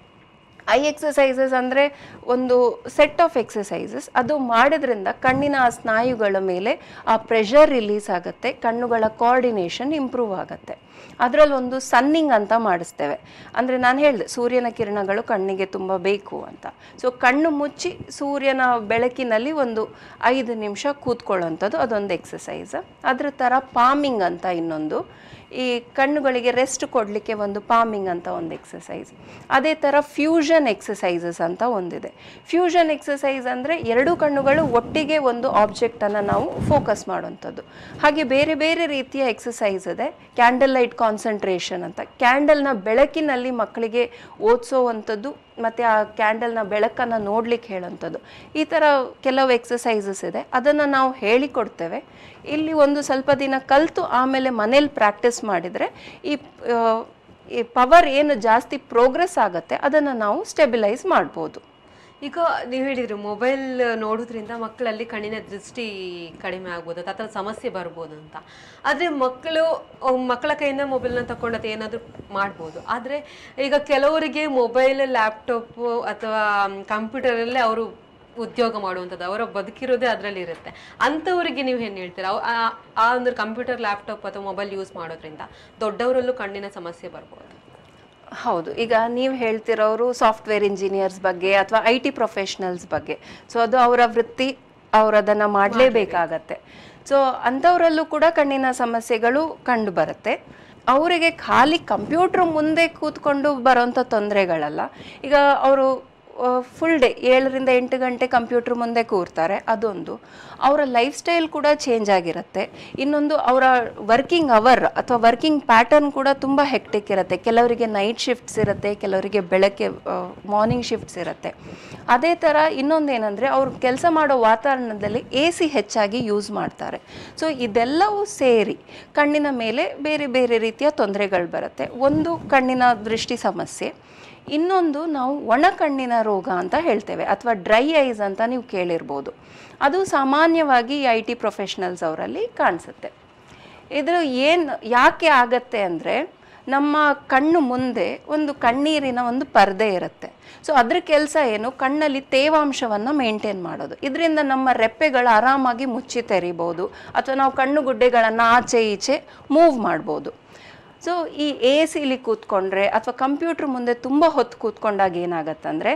ಐ ಎಕ್ಸಸೈಸಸ್ ಅಂದರೆ ಒಂದು ಸೆಟ್ ಆಫ್ ಎಕ್ಸಸೈಸಸ್ ಅದು ಮಾಡೋದ್ರಿಂದ ಕಣ್ಣಿನ ಆ ಸ್ನಾಯುಗಳ ಮೇಲೆ ಆ ಪ್ರೆಷರ್ ರಿಲೀಸ್ ಆಗುತ್ತೆ ಕಣ್ಣುಗಳ ಕೋಆರ್ಡಿನೇಷನ್ ಇಂಪ್ರೂವ್ ಆಗುತ್ತೆ ಅದರಲ್ಲಿ ಒಂದು ಸನ್ನಿಂಗ್ ಅಂತ ಮಾಡಿಸ್ತೇವೆ ಅಂದರೆ ನಾನು ಹೇಳಿದೆ ಸೂರ್ಯನ ಕಿರಣಗಳು ಕಣ್ಣಿಗೆ ತುಂಬ ಬೇಕು ಅಂತ ಸೊ ಕಣ್ಣು ಮುಚ್ಚಿ ಸೂರ್ಯನ ಬೆಳಕಿನಲ್ಲಿ ಒಂದು ಐದು ನಿಮಿಷ ಕೂತ್ಕೊಳ್ಳೋಂಥದ್ದು ಅದೊಂದು ಎಕ್ಸಸೈಸ್ ಅದ್ರ ಥರ ಪಾಮಿಂಗ್ ಅಂತ ಇನ್ನೊಂದು ಈ ಕಣ್ಣುಗಳಿಗೆ ರೆಸ್ಟ್ ಕೊಡಲಿಕ್ಕೆ ಒಂದು ಪಾಮಿಂಗ್ ಅಂತ ಒಂದು ಎಕ್ಸಸೈಸ್ ಅದೇ ಥರ ಫ್ಯೂಷನ್ ಎಕ್ಸಸೈಸಸ್ ಅಂತ ಒಂದಿದೆ ಫ್ಯೂಷನ್ ಎಕ್ಸಸೈಸ್ ಅಂದರೆ ಎರಡು ಕಣ್ಣುಗಳು ಒಟ್ಟಿಗೆ ಒಂದು ಆಬ್ಜೆಕ್ಟನ್ನು ನಾವು ಫೋಕಸ್ ಮಾಡುವಂಥದ್ದು ಹಾಗೆ ಬೇರೆ ಬೇರೆ ರೀತಿಯ ಎಕ್ಸಸೈಸ್ ಇದೆ ಕ್ಯಾಂಡಲ್ ಲೈಟ್ ಕಾನ್ಸಂಟ್ರೇಷನ್ ಅಂತ ಕ್ಯಾಂಡಲ್ನ ಬೆಳಕಿನಲ್ಲಿ ಮಕ್ಕಳಿಗೆ ಓದಿಸೋವಂಥದ್ದು ಮತ್ತು ಆ ಕ್ಯಾಂಡಲ್ನ ಬೆಳಕನ್ನು ನೋಡ್ಲಿಕ್ಕೆ ಹೇಳೋವಂಥದ್ದು ಈ ಥರ ಕೆಲವು ಎಕ್ಸಸೈಸಸ್ ಇದೆ ಅದನ್ನು ನಾವು ಹೇಳಿಕೊಡ್ತೇವೆ ಇಲ್ಲಿ ಒಂದು ಸ್ವಲ್ಪ ದಿನ ಕಲಿತು ಆಮೇಲೆ ಮನೇಲಿ ಪ್ರಾಕ್ಟೀಸ್ ಮಾಡಿದರೆ ಈ ಆ, ಈ ಪವರ್ ಏನು ಜಾಸ್ತಿ ಪ್ರೋಗ್ರೆಸ್ ಆಗುತ್ತೆ ಅದನ್ನು ನಾವು ಸ್ಟೆಬಿಲೈಸ್ ಮಾಡ್ಬೋದು ಈಗ ನೀವು ಹೇಳಿದ್ರಿ ಮೊಬೈಲ್ ನೋಡೋದ್ರಿಂದ ಮಕ್ಕಳಲ್ಲಿ ಕಣ್ಣಿನ ದೃಷ್ಟಿ ಕಡಿಮೆ ಆಗ್ಬೋದು ಅಥವಾ ಸಮಸ್ಯೆ ಬರ್ಬೋದು ಅಂತ ಆದರೆ ಮಕ್ಕಳು ಅಹ್, ಮಕ್ಕಳ ಕೈಯಿಂದ ಮೊಬೈಲ್ನ ತಗೊಂಡದ್ದು ಏನಾದರೂ ಮಾಡ್ಬೋದು ಆದರೆ ಈಗ ಕೆಲವರಿಗೆ ಮೊಬೈಲ್ ಲ್ಯಾಪ್ಟಾಪ್ ಅಥವಾ ಕಂಪ್ಯೂಟರಲ್ಲೇ ಅವರು ಉದ್ಯೋಗ ಮಾಡುವಂಥದ್ದು ಅವರ ಬದುಕಿರೋದೇ ಅದರಲ್ಲಿ ಇರುತ್ತೆ ಅಂಥವರಿಗೆ ನೀವು ಏನು ಹೇಳ್ತೀರಾ ಅವ್- ಆ- ಆ ಒಂದು ಕಂಪ್ಯೂಟರ್ ಲ್ಯಾಪ್ಟಾಪ್ ಅಥವಾ ಮೊಬೈಲ್ ಯೂಸ್ ಮಾಡೋದ್ರಿಂದ ದೊಡ್ಡವರಲ್ಲೂ ಕಣ್ಣಿನ ಸಮಸ್ಯೆ ಬರ್ಬೋದು ಹೌದು ಈಗ ನೀವು ಹೇಳ್ತಿರೋರು ಸಾಫ್ಟ್ವೇರ್ ಇಂಜಿನಿಯರ್ಸ್ ಬಗ್ಗೆ ಅಥವಾ ಐ ಟಿ ಪ್ರೊಫೆಷ್ನಲ್ಸ್ ಬಗ್ಗೆ ಸೊ ಅದು ಅವರ ವೃತ್ತಿ ಅವ್ರು ಅದನ್ನು ಮಾಡಲೇಬೇಕಾಗತ್ತೆ ಸೊ ಅಂಥವರಲ್ಲೂ ಕೂಡ ಕಣ್ಣಿನ ಸಮಸ್ಯೆಗಳು ಕಂಡು ಬರುತ್ತೆ ಅವರಿಗೆ ಖಾಲಿ ಕಂಪ್ಯೂಟ್ರ್ ಮುಂದೆ ಕೂತ್ಕೊಂಡು ಬರೋಂಥ ತೊಂದರೆಗಳಲ್ಲ ಈಗ ಅವರು ಫುಲ್ ಡೇ ಏಳರಿಂದ ಎಂಟು ಗಂಟೆ ಕಂಪ್ಯೂಟ್ರ್ ಮುಂದೆ ಕೂರ್ತಾರೆ ಅದೊಂದು ಅವರ ಲೈಫ್ ಸ್ಟೈಲ್ ಕೂಡ ಚೇಂಜ್ ಆಗಿರುತ್ತೆ ಇನ್ನೊಂದು ಅವರ ವರ್ಕಿಂಗ್ ಅವರ್ ಅಥವಾ ವರ್ಕಿಂಗ್ ಪ್ಯಾಟರ್ನ್ ಕೂಡ ತುಂಬ ಹೆಕ್ಟಿಕ್ ಇರುತ್ತೆ ಕೆಲವರಿಗೆ ನೈಟ್ ಶಿಫ್ಟ್ಸ್ ಇರುತ್ತೆ ಕೆಲವರಿಗೆ ಬೆಳಗ್ಗೆ ಮಾರ್ನಿಂಗ್ ಶಿಫ್ಟ್ಸ್ ಇರುತ್ತೆ ಅದೇ ಥರ ಇನ್ನೊಂದೇನೆಂದರೆ ಅವ್ರು ಕೆಲಸ ಮಾಡೋ ವಾತಾವರಣದಲ್ಲಿ ಎ ಸಿ ಹೆಚ್ಚಾಗಿ ಯೂಸ್ ಮಾಡ್ತಾರೆ ಸೊ ಇದೆಲ್ಲವೂ ಸೇರಿ ಕಣ್ಣಿನ ಮೇಲೆ ಬೇರೆ ಬೇರೆ ರೀತಿಯ ತೊಂದರೆಗಳು ಬರುತ್ತೆ ಒಂದು ಕಣ್ಣಿನ ದೃಷ್ಟಿ ಸಮಸ್ಯೆ ಇನ್ನೊಂದು ನಾವು ಒಣ ಕಣ್ಣಿನ ರೋಗ ಅಂತ ಹೇಳ್ತೇವೆ ಅಥವಾ ಡ್ರೈ ಐಸ್ ಅಂತ ನೀವು ಕೇಳಿರ್ಬೋದು ಅದು ಸಾಮಾನ್ಯವಾಗಿ ಐ ಟಿ ಪ್ರೊಫೆಷ್ನಲ್ಸ್ ಅವರಲ್ಲಿ ಕಾಣಿಸುತ್ತೆ ಇದು ಏನು ಯಾಕೆ ಆಗತ್ತೆ ಅಂದರೆ ನಮ್ಮ ಕಣ್ಣು ಮುಂದೆ ಒಂದು ಕಣ್ಣೀರಿನ ಒಂದು ಪರದೆ ಇರುತ್ತೆ ಸೊ ಅದ್ರ ಕೆಲಸ ಏನು ಕಣ್ಣಲ್ಲಿ ತೇವಾಂಶವನ್ನು ಮೇಂಟೈನ್ ಮಾಡೋದು ಇದರಿಂದ ನಮ್ಮ ರೆಪ್ಪೆಗಳು ಆರಾಮಾಗಿ ಮುಚ್ಚಿ ತೆರಿಬೋದು ಅಥವಾ ನಾವು ಕಣ್ಣು ಗುಡ್ಡೆಗಳನ್ನು ಆಚೆ ಈಚೆ ಮೂವ್ ಮಾಡ್ಬೋದು ಸೊ ಈ ಎ ಸಿಲಿ ಕೂತ್ಕೊಂಡ್ರೆ ಅಥವಾ ಕಂಪ್ಯೂಟ್ರ್ ಮುಂದೆ ತುಂಬ ಹೊತ್ತು ಕೂತ್ಕೊಂಡಾಗ ಏನಾಗತ್ತಂದರೆ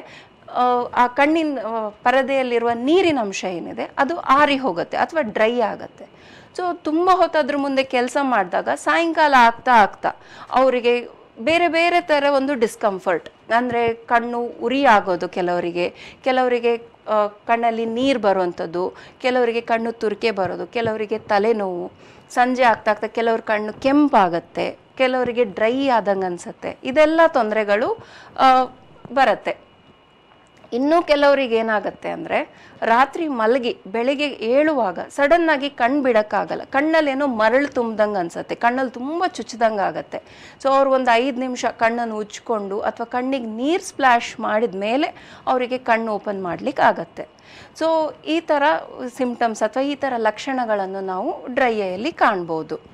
ಆ ಕಣ್ಣಿನ ಆ, ಪರದೆಯಲ್ಲಿರುವ ನೀರಿನ ಅಂಶ ಏನಿದೆ ಅದು ಆರಿ ಹೋಗುತ್ತೆ ಅಥವಾ ಡ್ರೈ ಆಗುತ್ತೆ ಸೊ ತುಂಬ ಹೊತ್ತು ಅದ್ರ ಮುಂದೆ ಕೆಲಸ ಮಾಡಿದಾಗ ಸಾಯಂಕಾಲ ಆಗ್ತಾ ಆಗ್ತಾ ಅವರಿಗೆ ಬೇರೆ ಬೇರೆ ಥರ ಒಂದು ಡಿಸ್ಕಂಫರ್ಟ್ ಅಂದರೆ ಕಣ್ಣು ಉರಿ ಆಗೋದು ಕೆಲವರಿಗೆ ಕೆಲವರಿಗೆ ಆ, ಕಣ್ಣಲ್ಲಿ ನೀರು ಬರುವಂಥದ್ದು ಕೆಲವರಿಗೆ ಕಣ್ಣು ತುರಿಕೆ ಬರೋದು ಕೆಲವರಿಗೆ ತಲೆನೋವು ಸಂಜೆ ಆಗ್ತಾ ಆಗ್ತಾ ಕೆಲವ್ರ ಕಣ್ಣು ಕೆಂಪಾಗತ್ತೆ ಕೆಲವರಿಗೆ ಡ್ರೈ ಆದಂಗೆ ಅನಿಸುತ್ತೆ ಇದೆಲ್ಲ ತೊಂದರೆಗಳು ಆ, ಬರುತ್ತೆ ಇನ್ನೂ ಕೆಲವರಿಗೆ ಏನಾಗುತ್ತೆ ಅಂದರೆ ರಾತ್ರಿ ಮಲಗಿ ಬೆಳಿಗ್ಗೆ ಏಳುವಾಗ ಸಡನ್ನಾಗಿ ಕಣ್ಣು ಬಿಡೋಕ್ಕಾಗಲ್ಲ ಕಣ್ಣಲ್ಲೇನೋ ಮರಳು ತುಂಬ್ದಂಗೆ ಅನ್ಸುತ್ತೆ ಕಣ್ಣಲ್ಲಿ ತುಂಬ ಚುಚ್ಚಿದಂಗೆ ಆಗುತ್ತೆ ಸೊ ಅವ್ರು ಒಂದು ಐದು ನಿಮಿಷ ಕಣ್ಣನ್ನು ಉಜ್ಕೊಂಡು ಅಥವಾ ಕಣ್ಣಿಗೆ ನೀರು ಸ್ಪ್ಲ್ಯಾಶ್ ಮಾಡಿದ ಮೇಲೆ ಅವರಿಗೆ ಕಣ್ಣು ಓಪನ್ ಮಾಡ್ಲಿಕ್ಕೆ ಆಗತ್ತೆ ಸೊ ಈ ಥರ ಸಿಂಪ್ಟಮ್ಸ್ ಅಥವಾ ಈ ಥರ ಲಕ್ಷಣಗಳನ್ನು ನಾವು ಡ್ರೈ ಐಯಲ್ಲಿ ಕಾಣ್ಬೋದು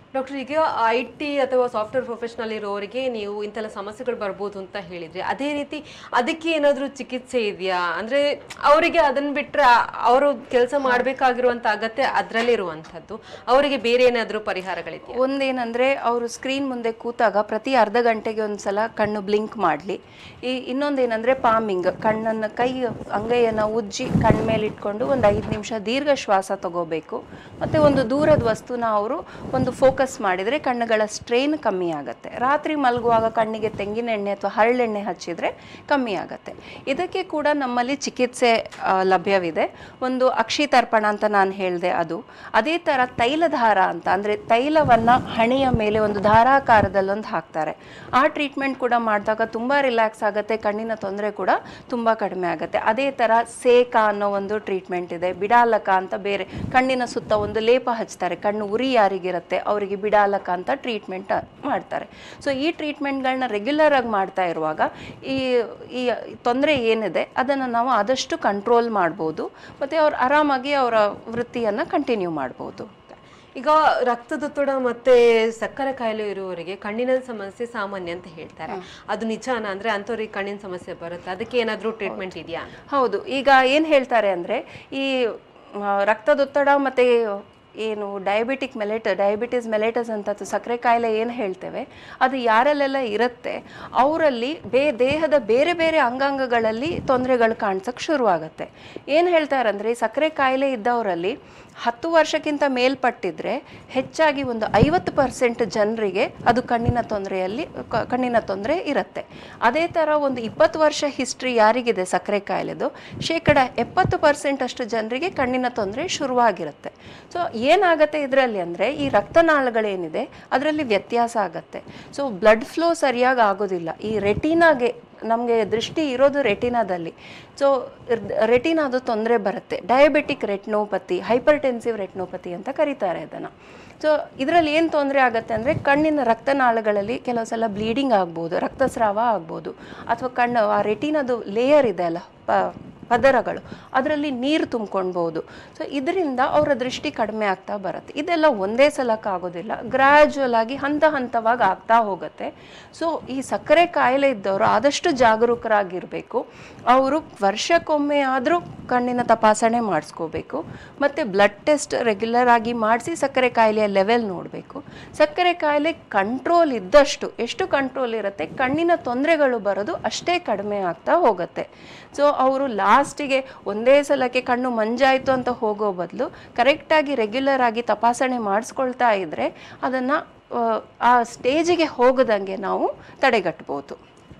ಡಾಕ್ಟರ್ ಈಗ ಐ ಟಿ ಅಥವಾ ಸಾಫ್ಟ್ವೇರ್ ಪ್ರೊಫೆಷನಲ್ ಇರೋರಿಗೆ ನೀವು ಇಂತೆಲ್ಲ ಸಮಸ್ಯೆಗಳು ಬರ್ಬೋದು ಅಂತ ಹೇಳಿದ್ರಿ ಅದೇ ರೀತಿ ಅದಕ್ಕೆ ಏನಾದರೂ ಚಿಕಿತ್ಸೆ ಇದೆಯಾ ಅಂದ್ರೆ ಅವರಿಗೆ ಅದನ್ನ ಬಿಟ್ರೆ ಅವರು ಕೆಲಸ ಮಾಡಬೇಕಾಗಿರುವಂತ ಅಗತ್ಯ ಅದರಲ್ಲೇ ಇರುವಂಥದ್ದು ಅವರಿಗೆ ಬೇರೆ ಏನಾದರೂ ಪರಿಹಾರಗಳಿದೆಯಾ ಒಂದೇನಂದ್ರೆ ಅವರು ಸ್ಕ್ರೀನ್ ಮುಂದೆ ಕೂತಾಗ ಪ್ರತಿ ಅರ್ಧ ಗಂಟೆಗೆ ಒಂದ್ಸಲ ಕಣ್ಣು ಬ್ಲಿಂಕ್ ಮಾಡಲಿ ಈ ಇನ್ನೊಂದೇನಂದ್ರೆ ಪಾಮಿಂಗ್ ಕಣ್ಣನ್ನು ಕೈ ಅಂಗೈಯನ್ನು ಉಜ್ಜಿ ಕಣ್ಣ ಮೇಲೆ ಇಟ್ಕೊಂಡು ಒಂದು ಐದು ನಿಮಿಷ ದೀರ್ಘ ಶ್ವಾಸ ತಗೋಬೇಕು ಮತ್ತೆ ಒಂದು ದೂರದ ವಸ್ತುನ ಅವರು ಒಂದು ಫೋಕಸ್ ಮಾಡಿದರೆ ಕಣ್ಣುಗಳ ಸ್ಟ್ರೈನ್ ಕಮ್ಮಿ ಆಗುತ್ತೆ ರಾತ್ರಿ ಮಲಗುವಾಗ ಕಣ್ಣಿಗೆ ತೆಂಗಿನೆಣ್ಣೆ ಅಥವಾ ಹರಳೆಣ್ಣೆ ಹಚ್ಚಿದ್ರೆ ಕಮ್ಮಿ ಆಗುತ್ತೆ ಇದಕ್ಕೆ ಕೂಡ ನಮ್ಮಲ್ಲಿ ಚಿಕಿತ್ಸೆ ಆ, ಲಭ್ಯವಿದೆ ಒಂದು ಅಕ್ಷಿತರ್ಪಣ ಅಂತ ನಾನು ಹೇಳಿದೆ ಅದು ಅದೇ ಥರ ತೈಲಧಾರ ಅಂತ ಅಂದರೆ ತೈಲವನ್ನು ಹಣೆಯ ಮೇಲೆ ಒಂದು ಧಾರಾಕಾರದಲ್ಲೊಂದು ಹಾಕ್ತಾರೆ ಆ ಟ್ರೀಟ್ಮೆಂಟ್ ಕೂಡ ಮಾಡಿದಾಗ ತುಂಬ ರಿಲ್ಯಾಕ್ಸ್ ಆಗುತ್ತೆ ಕಣ್ಣಿನ ತೊಂದರೆ ಕೂಡ ತುಂಬ ಕಡಿಮೆ ಆಗುತ್ತೆ ಅದೇ ಥರ ಸೇಕ ಅನ್ನೋ ಒಂದು ಟ್ರೀಟ್ಮೆಂಟ್ ಇದೆ ಬಿಡಾಲಕ ಅಂತ ಬೇರೆ ಕಣ್ಣಿನ ಸುತ್ತ ಒಂದು ಲೇಪ ಹಚ್ತಾರೆ ಕಣ್ಣು ಉರಿ ಯಾರಿಗಿರುತ್ತೆ ಅವರಿಗೆ ಬಿಡಾಲಕ ಅಂತ ಟ್ರೀಟ್ಮೆಂಟ್ ಮಾಡ್ತಾರೆ ಸೊ ಈ ಟ್ರೀಟ್ಮೆಂಟ್ಗಳನ್ನ ರೆಗ್ಯುಲರ್ ಆಗಿ ಮಾಡ್ತಾ ಇರುವಾಗ ಈ ಈ ತೊಂದರೆ ಏನಿದೆ ಅದನ್ನು ನಾವು ಆದಷ್ಟು ಕಂಟ್ರೋಲ್ ಮಾಡ್ಬೋದು ಮತ್ತು ಅವ್ರು ಆರಾಮಾಗಿ ಅವರ ವೃತ್ತಿಯನ್ನು ಕಂಟಿನ್ಯೂ ಮಾಡ್ಬೋದು ಈಗ ರಕ್ತದೊತ್ತಡ ಮತ್ತೆ ಸಕ್ಕರೆ ಕಾಯಿಲೆ ಇರುವವರಿಗೆ ಕಣ್ಣಿನ ಸಮಸ್ಯೆ ಸಾಮಾನ್ಯ ಅಂತ ಹೇಳ್ತಾರೆ ಅದು ನಿಜಾನ ಅಂದ್ರೆ ಅಂಥವ್ರಿಗೆ ಕಣ್ಣಿನ ಸಮಸ್ಯೆ ಬರುತ್ತೆ ಅದಕ್ಕೆ ಏನಾದರೂ ಟ್ರೀಟ್ಮೆಂಟ್ ಇದೆಯಾ ಹೌದು ಈಗ ಏನು ಹೇಳ್ತಾರೆ ಅಂದರೆ ಈ ಆ, ರಕ್ತದೊತ್ತಡ ಮತ್ತು ಏನು ಡಯಾಬಿಟಿಕ್ ಮೆಲೆಟ ಡಯಾಬಿಟಿಸ್ ಮೆಲೆಟಸ್ ಅಂತ ಅಥವಾ ಸಕ್ಕರೆ ಕಾಯಿಲೆ ಏನು ಹೇಳ್ತೇವೆ ಅದು ಯಾರಲ್ಲೆಲ್ಲ ಇರುತ್ತೆ ಅವರಲ್ಲಿ ಬೇ ದೇಹದ ಬೇರೆ ಬೇರೆ ಅಂಗಾಂಗಗಳಲ್ಲಿ ತೊಂದರೆಗಳು ಕಾಣಿಸೋಕ್ಕೆ ಶುರುವಾಗುತ್ತೆ ಏನು ಹೇಳ್ತಾರಂದ್ರೆ ಈ ಸಕ್ಕರೆ ಕಾಯಿಲೆ ಇದ್ದವರಲ್ಲಿ ಹತ್ತು ವರ್ಷಕ್ಕಿಂತ ಮೇಲ್ಪಟ್ಟಿದ್ರೆ ಹೆಚ್ಚಾಗಿ ಒಂದು ಐವತ್ತು ಪರ್ಸೆಂಟ್ ಜನರಿಗೆ ಅದು ಕಣ್ಣಿನ ತೊಂದರೆಯಲ್ಲಿ ಕ- ಕಣ್ಣಿನ ತೊಂದರೆ ಇರುತ್ತೆ ಅದೇ ಥರ ಒಂದು ಇಪ್ಪತ್ತು ವರ್ಷ ಹಿಸ್ಟ್ರಿ ಯಾರಿಗಿದೆ ಸಕ್ಕರೆ ಕಾಯಿಲೆದು ಶೇಕಡ ಎಪ್ಪತ್ತು ಪರ್ಸೆಂಟ್ ಅಷ್ಟು ಜನರಿಗೆ ಕಣ್ಣಿನ ತೊಂದರೆ ಶುರುವಾಗಿರುತ್ತೆ ಸೊ ಏನಾಗುತ್ತೆ ಇದರಲ್ಲಿ ಅಂದರೆ ಈ ರಕ್ತನಾಳಗಳೇನಿದೆ ಅದರಲ್ಲಿ ವ್ಯತ್ಯಾಸ ಆಗುತ್ತೆ ಸೊ ಬ್ಲಡ್ ಫ್ಲೋ ಸರಿಯಾಗಿ ಆಗೋದಿಲ್ಲ ಈ ರೆಟಿನಾಗೆ ನಮಗೆ ದೃಷ್ಟಿ ಇರೋದು ರೆಟಿನಾದಲ್ಲಿ ಸೊ ರೆಟಿನಾದು ತೊಂದರೆ ಬರುತ್ತೆ ಡಯಾಬಿಟಿಕ್ ರೆಟ್ನೋಪತಿ ಹೈಪರ್ಟೆನ್ಸಿವ್ ರೆಟ್ನೋಪತಿ ಅಂತ ಕರೀತಾರೆ ಅದನ್ನು ಸೊ ಇದರಲ್ಲಿ ಏನು ತೊಂದರೆ ಆಗುತ್ತೆ ಅಂದರೆ ಕಣ್ಣಿನ ರಕ್ತನಾಳಗಳಲ್ಲಿ ಕೆಲವು ಸಲ ಬ್ಲೀಡಿಂಗ್ ಆಗ್ಬೋದು ರಕ್ತಸ್ರಾವ ಆಗ್ಬೋದು ಅಥವಾ ಕಣ್ಣು ಆ ರೆಟಿನದು ಲೇಯರ್ ಇದೆ ಅಲ್ಲ ಪ ಪದರಗಳು ಅದರಲ್ಲಿ ನೀರು ತುಂಬ್ಕೊಳ್ಬೋದು ಸೊ ಇದರಿಂದ ಅವರ ದೃಷ್ಟಿ ಕಡಿಮೆ ಆಗ್ತಾ ಬರುತ್ತೆ ಇದೆಲ್ಲ ಒಂದೇ ಸಲಕ್ಕೆ ಆಗೋದಿಲ್ಲ ಗ್ರ್ಯಾಜುವಲ್ ಆಗಿ ಹಂತ ಹಂತವಾಗಿ ಆಗ್ತಾ ಹೋಗುತ್ತೆ ಸೊ ಈ ಸಕ್ಕರೆ ಕಾಯಿಲೆ ಇದ್ದವರು ಆದಷ್ಟು ಜಾಗರೂಕರಾಗಿರಬೇಕು ಅವರು ವರ್ಷಕ್ಕೊಮ್ಮೆ ಆದರೂ ಕಣ್ಣಿನ ತಪಾಸಣೆ ಮಾಡಿಸ್ಕೋಬೇಕು ಮತ್ತು ಬ್ಲಡ್ ಟೆಸ್ಟ್ ರೆಗ್ಯುಲರ್ ಆಗಿ ಮಾಡಿಸಿ ಸಕ್ಕರೆ ಕಾಯಿಲೆಯ ಲೆವೆಲ್ ನೋಡಬೇಕು ಸಕ್ಕರೆ ಕಾಯಿಲೆ ಕಂಟ್ರೋಲ್ ಇದ್ದಷ್ಟು ಎಷ್ಟು ಕಂಟ್ರೋಲ್ ಇರುತ್ತೆ ಕಣ್ಣಿನ ತೊಂದರೆಗಳು ಬರೋದು ಅಷ್ಟೇ ಕಡಿಮೆ ಆಗ್ತಾ ಹೋಗುತ್ತೆ ಸೊ ಅವರು ಲಾಸ್ಟಿಗೆ ಒಂದೇ ಸಲಕ್ಕೆ ಕಣ್ಣು ಮಂಜಾಯಿತು ಅಂತ ಹೋಗೋ ಬದಲು ಕರೆಕ್ಟಾಗಿ ರೆಗ್ಯುಲರ್ ಆಗಿ ತಪಾಸಣೆ ಮಾಡಿಸ್ಕೊಳ್ತಾ ಇದ್ದರೆ ಅದನ್ನು ಆ ಸ್ಟೇಜಿಗೆ ಹೋಗದಂಗೆ ನಾವು ತಡೆಗಟ್ಬೋದು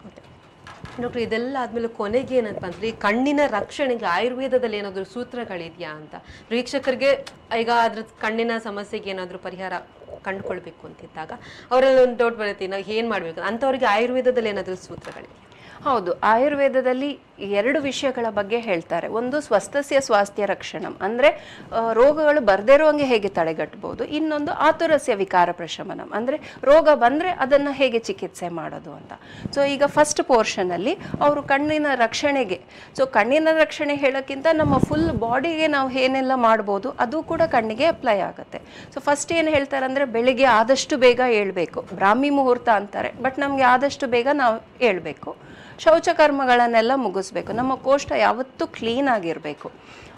ಡಾಕ್ಟರ್ ಇದೆಲ್ಲ ಆದ್ಮೇಲೆ ಕೊನೆಗೆ ಏನಂತ ಅಂದ್ರೆ ಈ ಕಣ್ಣಿನ ರಕ್ಷಣೆಗೆ ಆಯುರ್ವೇದದಲ್ಲಿ ಏನಾದರೂ ಸೂತ್ರಗಳಿದೆಯಾ ಅಂತ ವೀಕ್ಷಕರಿಗೆ ಈಗ ಅದ್ರ ಕಣ್ಣಿನ ಸಮಸ್ಯೆಗೆ ಏನಾದರೂ ಪರಿಹಾರ ಕಂಡುಕೊಳ್ಬೇಕು ಅಂತಿದ್ದಾಗ ಅವರಲ್ಲಿ ಒಂದು ಡೌಟ್ ಬರುತ್ತೆ ನಾವು ಏನು ಮಾಡಬೇಕು ಅಂಥವ್ರಿಗೆ ಆಯುರ್ವೇದದಲ್ಲಿ ಏನಾದರೂ ಸೂತ್ರಗಳಿದೆಯಾ ಹೌದು ಆಯುರ್ವೇದದಲ್ಲಿ ಎರಡು ವಿಷಯಗಳ ಬಗ್ಗೆ ಹೇಳ್ತಾರೆ ಒಂದು ಸ್ವಸ್ಥಸ್ಯ ಸ್ವಾಸ್ಥ್ಯ ರಕ್ಷಣಂ ಅಂದರೆ ರೋಗಗಳು ಬರ್ದೇ ಇರುವಂಗೆ ಹೇಗೆ ತಡೆಗಟ್ಬೋದು ಇನ್ನೊಂದು ಆತುರಸ್ಯ ವಿಕಾರ ಪ್ರಶಮನಂ ಅಂದರೆ ರೋಗ ಬಂದರೆ ಅದನ್ನು ಹೇಗೆ ಚಿಕಿತ್ಸೆ ಮಾಡೋದು ಅಂತ ಸೊ ಈಗ ಫಸ್ಟ್ ಪೋರ್ಷನಲ್ಲಿ ಅವರು ಕಣ್ಣಿನ ರಕ್ಷಣೆಗೆ ಸೊ ಕಣ್ಣಿನ ರಕ್ಷಣೆ ಹೇಳೋಕ್ಕಿಂತ ನಮ್ಮ ಫುಲ್ ಬಾಡಿಗೆ ನಾವು ಏನೆಲ್ಲ ಮಾಡ್ಬೋದು ಅದು ಕೂಡ ಕಣ್ಣಿಗೆ ಅಪ್ಲೈ ಆಗುತ್ತೆ ಸೊ ಫಸ್ಟ್ ಏನು ಹೇಳ್ತಾರೆ ಅಂದರೆ ಬೆಳಿಗ್ಗೆ ಆದಷ್ಟು ಬೇಗ ಏಳಬೇಕು ಬ್ರಾಹ್ಮಿ ಮುಹೂರ್ತ ಅಂತಾರೆ ಬಟ್ ನಮಗೆ ಆದಷ್ಟು ಬೇಗ ನಾವು ಏಳಬೇಕು ಶೌಚಕರ್ಮಗಳನ್ನೆಲ್ಲ ಮುಗಿಸ್ಬೇಕು ನಮ್ಮ ಕೋಷ್ಠ ಯಾವತ್ತೂ ಕ್ಲೀನ್ ಆಗಿರಬೇಕು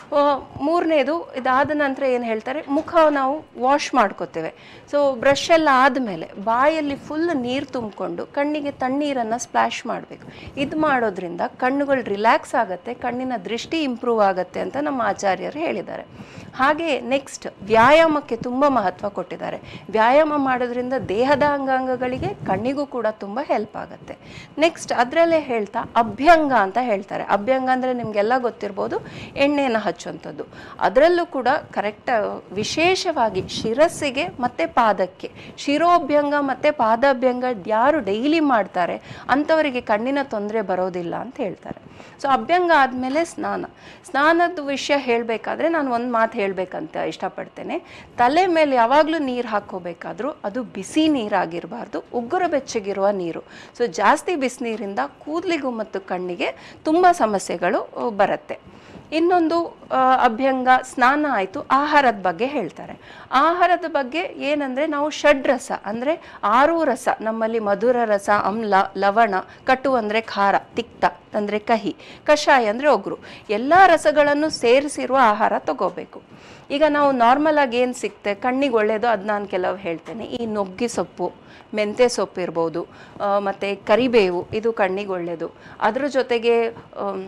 ಮೂರನೇದು ಇದಾದ ನಂತರ ಏನು ಹೇಳ್ತಾರೆ ಮುಖ ನಾವು ವಾಶ್ ಮಾಡ್ಕೋತೇವೆ ಸೊ ಬ್ರಷ್ ಎಲ್ಲ ಆದಮೇಲೆ ಬಾಯಲ್ಲಿ ಫುಲ್ ನೀರು ತುಂಬಿಕೊಂಡು ಕಣ್ಣಿಗೆ ತಣ್ಣೀರನ್ನು ಸ್ಪ್ಲಾಶ್ ಮಾಡಬೇಕು ಇದು ಮಾಡೋದ್ರಿಂದ ಕಣ್ಣುಗಳು ರಿಲ್ಯಾಕ್ಸ್ ಆಗುತ್ತೆ ಕಣ್ಣಿನ ದೃಷ್ಟಿ ಇಂಪ್ರೂವ್ ಆಗುತ್ತೆ ಅಂತ ನಮ್ಮ ಆಚಾರ್ಯರು ಹೇಳಿದ್ದಾರೆ ಹಾಗೆ ನೆಕ್ಸ್ಟ್ ವ್ಯಾಯಾಮಕ್ಕೆ ತುಂಬ ಮಹತ್ವ ಕೊಟ್ಟಿದ್ದಾರೆ ವ್ಯಾಯಾಮ ಮಾಡೋದ್ರಿಂದ ದೇಹದ ಅಂಗಾಂಗಗಳಿಗೆ ಕಣ್ಣಿಗೂ ಕೂಡ ತುಂಬ ಹೆಲ್ಪ್ ಆಗುತ್ತೆ ನೆಕ್ಸ್ಟ್ ಅದರಲ್ಲೇ ಹೇಳ್ತಾ ಅಭ್ಯಂಗ ಅಂತ ಹೇಳ್ತಾರೆ ಅಭ್ಯಂಗ ಅಂದರೆ ನಿಮಗೆಲ್ಲ ಗೊತ್ತಿರ್ಬೋದು ಎಣ್ಣೆಯನ್ನು ಹಚ್ಚುವಂಥದ್ದು ಅದರಲ್ಲೂ ಕೂಡ ಕರೆಕ್ಟ್ ವಿಶೇಷವಾಗಿ ಶಿರಸ್ಸಿಗೆ ಮತ್ತು ಪಾದಕ್ಕೆ ಶಿರೋಭ್ಯಂಗ ಮತ್ತು ಪಾದಾಭ್ಯಂಗ ಯಾರು ಡೈಲಿ ಮಾಡ್ತಾರೆ ಅಂಥವರಿಗೆ ಕಣ್ಣಿನ ತೊಂದರೆ ಬರೋದಿಲ್ಲ ಅಂತ ಹೇಳ್ತಾರೆ ಸೊ ಅಭ್ಯಂಗ ಆದಮೇಲೆ ಸ್ನಾನ ಸ್ನಾನದ ವಿಷಯ ಹೇಳಬೇಕಾದ್ರೆ ನಾನು ಒಂದು ಮಾತು ಹೇಳಬೇಕಂತ ಇಷ್ಟಪಡ್ತೇನೆ ತಲೆ ಮೇಲೆ ಯಾವಾಗಲೂ ನೀರು ಹಾಕ್ಕೋಬೇಕಾದ್ರೂ ಅದು ಬಿಸಿ ನೀರಾಗಿರಬಾರ್ದು ಉಗುರು ಬೆಚ್ಚಗಿರುವ ನೀರು ಸೊ ಜಾಸ್ತಿ ಬಿಸಿನೀರಿಂದ ಕೂದಲಿಗೂ ಮತ್ತು ಕಣ್ಣಿಗೆ ತುಂಬ ಸಮಸ್ಯೆಗಳು ಅಹ್, ಬರುತ್ತೆ ಇನ್ನೊಂದು ಆ, ಅಭ್ಯಂಗ ಸ್ನಾನ ಆಯಿತು ಆಹಾರದ ಬಗ್ಗೆ ಹೇಳ್ತಾರೆ ಆಹಾರದ ಬಗ್ಗೆ ಏನಂದರೆ ನಾವು ಷಡ್ರಸ ಅಂದರೆ ಆರು ರಸ ನಮ್ಮಲ್ಲಿ ಮಧುರ ರಸ ಅಮ್ಲ ಲವಣ ಕಟು ಅಂದರೆ ಖಾರ ತಿಕ್ತ ಅಂದರೆ ಕಹಿ ಕಷಾಯ ಅಂದರೆ ಒಗ್ರು ಎಲ್ಲ ರಸಗಳನ್ನು ಸೇರಿಸಿರುವ ಆಹಾರ ತಗೋಬೇಕು ಈಗ ನಾವು ನಾರ್ಮಲ್ ಆಗಿ ಏನು ಸಿಗ್ತೆ ಕಣ್ಣಿಗೆ ಒಳ್ಳೆಯದು ಅದು ನಾನು ಕೆಲವು ಹೇಳ್ತೇನೆ ಈ ನುಗ್ಗಿ ಸೊಪ್ಪು ಮೆಂತ್ಯ ಸೊಪ್ಪು ಇರ್ಬೋದು ಆ, ಮತ್ತೆ ಕರಿಬೇವು ಇದು ಕಣ್ಣಿಗೆ ಒಳ್ಳೆಯದು ಅದ್ರ ಜೊತೆಗೆ ಆಮ್,